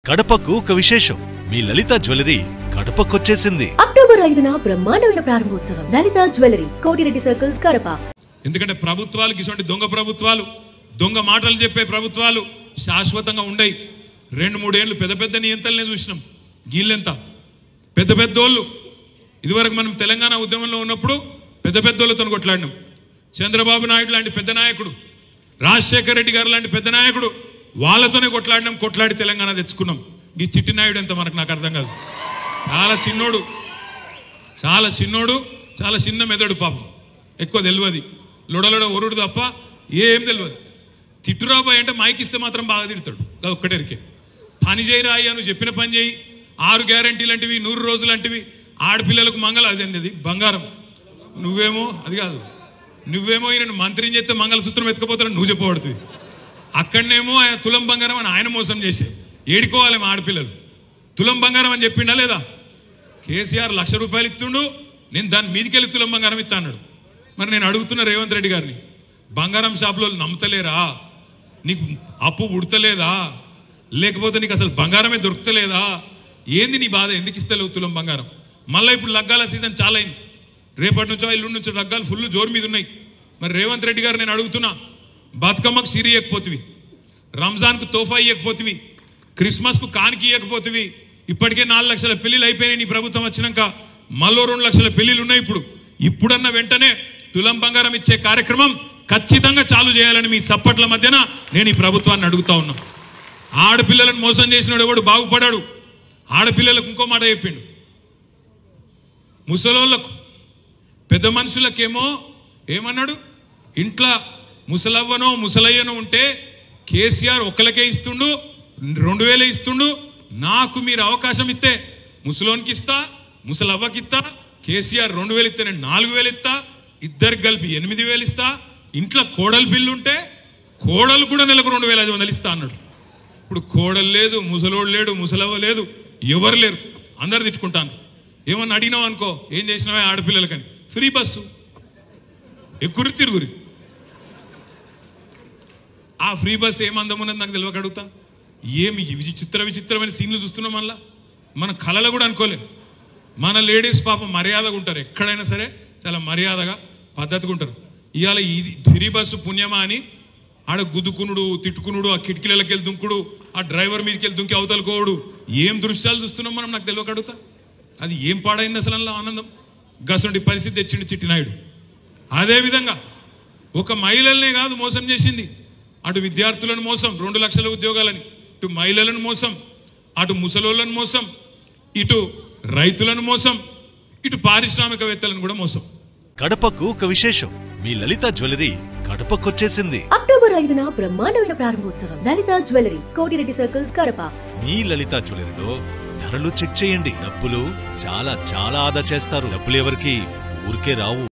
కడపకు ఒక విశేషం మీ లలిత జ్యువెలరీ కడపకొచ్చేసింది అక్టోబర్ ఐదున బ్రహ్మాండమైన ప్రారంభోత్సవం లలిత జ్యువెలరీ కోటిరెడ్డి సర్కిల్ కడప ఎందుకంటే ప్రభుత్వాలకు ఇటువంటి దొంగ ప్రభుత్వాలు దొంగ మాటలు చెప్పే ప్రభుత్వాలు శాశ్వతంగా ఉండయి రెండు మూడేళ్ళు పెద్ద పెద్ద నియంత్రణలే చూసినాం గీళ్ళెంత పెద్ద పెద్దోళ్ళు ఇదివరకు మనం తెలంగాణ ఉద్యమంలో ఉన్నప్పుడు పెద్ద పెద్దోళ్ళతో కొట్లాడినాం చంద్రబాబు నాయుడు లాంటి పెద్ద నాయకుడు రాజశేఖర రెడ్డి గారు లాంటి పెద్ద నాయకుడు వాళ్ళతోనే కొట్లాడినాం కొట్లాడి తెలంగాణ తెచ్చుకున్నాం ఈ చిట్టి నాయుడు ఎంత మనకు నాకు అర్థం కాదు చాలా చిన్నోడు చాలా చిన్నోడు చాలా చిన్న మెదడు పాపం ఎక్కువ తెలియదు లొడలొడ ఒరుడు తప్ప ఏం తెలియదు తిట్టురాబాయ్ అంటే మైక్ ఇస్తే మాత్రం బాగా తిడతాడు అది ఒక్కటేరికే పని చేయరా అయ్యా నువ్వు చెప్పిన పని చేయి ఆరు గ్యారంటీ లాంటివి నూరు రోజులు లాంటివి ఆడపిల్లలకు మంగళ అదేంటి అది బంగారం నువ్వేమో అది కాదు నువ్వేమో ఈయన మంత్రిని చేస్తే మంగళసూత్రం ఎత్తుకపోతాడు నువ్వు చెప్పబడుతుంది అక్కడనేమో ఆయన తులం బంగారం అని ఆయన మోసం చేసే ఏడుకోవాలి మా ఆడపిల్లలు తులం బంగారం అని చెప్పిండా లేదా కేసీఆర్ లక్ష రూపాయలు ఇస్తుండు నేను దాని మీదికెళ్ళి తులం బంగారం ఇస్తా అన్నాడు మరి నేను అడుగుతున్న రేవంత్ రెడ్డి గారిని బంగారం షాపులో నమ్ముతలేరా నీకు అప్పు ఉడతలేదా లేకపోతే నీకు అసలు బంగారమే దొరుకుతలేదా ఏంది నీ బాధ ఎందుకు ఇస్తలేవు తులం బంగారం మళ్ళీ ఇప్పుడు లగ్గాల సీజన్ చాలా అయింది రేపటి నుంచో ఇల్లు నుంచో లగ్గాలు ఫుల్ జోరు మీద ఉన్నాయి మరి రేవంత్ రెడ్డి గారు నేను అడుగుతున్నా బతుకమ్మకు సిరి ఇవ్వకపోతివి రంజాన్కు తోఫా ఇవ్వకపోతివి క్రిస్మస్కు కానికి ఇవ్వకపోతివి ఇప్పటికే నాలుగు లక్షల పెళ్లిళ్ళు అయిపోయినాయి నీ ప్రభుత్వం వచ్చినాక మళ్ళీ రెండు లక్షల పెళ్లిళ్ళు ఉన్నాయి ఇప్పుడు ఇప్పుడన్న వెంటనే తులం బంగారం ఇచ్చే కార్యక్రమం ఖచ్చితంగా చాలు చేయాలని మీ సప్పట్ల మధ్యన నేను ఈ ప్రభుత్వాన్ని అడుగుతా ఉన్నా ఆడపిల్లలను మోసం చేసినాడు ఎవడు బాగుపడాడు ఆడపిల్లలకు ఇంకో మాట చెప్పిండు ముసలోళ్ళకు పెద్ద మనుషులకేమో ఏమన్నాడు ఇంట్లో ముసలవ్వనో ముసలయ్యనో ఉంటే కేసీఆర్ ఒక్కలకే ఇస్తుండు రెండు వేలు ఇస్తుండు నాకు మీరు అవకాశం ఇస్తే ముసలోనికి ఇస్తా ముసలవ్వకి ఇస్తా కేసీఆర్ రెండు వేలు ఇస్తే నేను నాలుగు వేలు ఇస్తా ఇద్దరికి కలిపి ఎనిమిది వేలు ఇస్తా ఇంట్లో కోడలు బిల్లు ఉంటే కోడలు కూడా నెలకు రెండు వేల ఐదు వందలు ఇస్తా అన్నాడు ఇప్పుడు కోడలు లేదు ముసలోడు లేడు ముసలవ్వ లేదు ఎవరు లేరు అందరు తిట్టుకుంటాను ఏమన్నా అడిగినావు అనుకో ఏం చేసినావా ఆడపిల్లలకని ఫ్రీ బస్సు ఎక్కురు తిరుగురి ఆ ఫ్రీ బస్ ఏం అందం ఉన్నది నాకు తెలియక అడుగుతా ఏమి ఈ విచిత్ర విచిత్రమైన సీన్లు చూస్తున్నాం మళ్ళా మన కళలో కూడా అనుకోలేం మన లేడీస్ పాపం మర్యాదగా ఉంటారు ఎక్కడైనా సరే చాలా మర్యాదగా పద్ధతిగా ఉంటారు ఇవాళ ఇది ఫ్రీ బస్సు పుణ్యమా అని ఆడ గుద్దుకునుడు తిట్టుకునుడు ఆ కిటికీలకి వెళ్ళి దుంకుడు ఆ డ్రైవర్ మీదకి వెళ్ళి దుంకి అవతలుకోడు ఏం దృశ్యాలు చూస్తున్నాం మనం నాకు తెలియక అడుగుతా అది ఏం పాడైంది అసలు అందులో ఆనందం గసంటి పరిస్థితి తెచ్చిండు చిట్టినాయుడు అదేవిధంగా ఒక మహిళలనే కాదు మోసం చేసింది అటు విద్యార్థులను మోసం రెండు లక్షల ఉద్యోగాలని ఇటు మహిళలను మోసం అటు ముసలోళ్ళను మోసం ఇటు రైతులను మోసం ఇటు పారిశ్రామికవేత్తలను కూడా మోసం కడపకు ఒక విశేషం మీ లలిత జ్యువెలరీ కడపకొచ్చేసింది అక్టోబర్ ఐదున బ్రహ్మాండమైన ప్రారంభోత్సవం లలిత జ్యువెలరీ కోటిరెడ్డి సర్కిల్ కడప మీ లలిత జ్యువెలరీలో ధరలు చెక్ చేయండి డబ్బులు చాలా చాలా ఆదా చేస్తారు డబ్బులు ఎవరికి ఊరికే రావు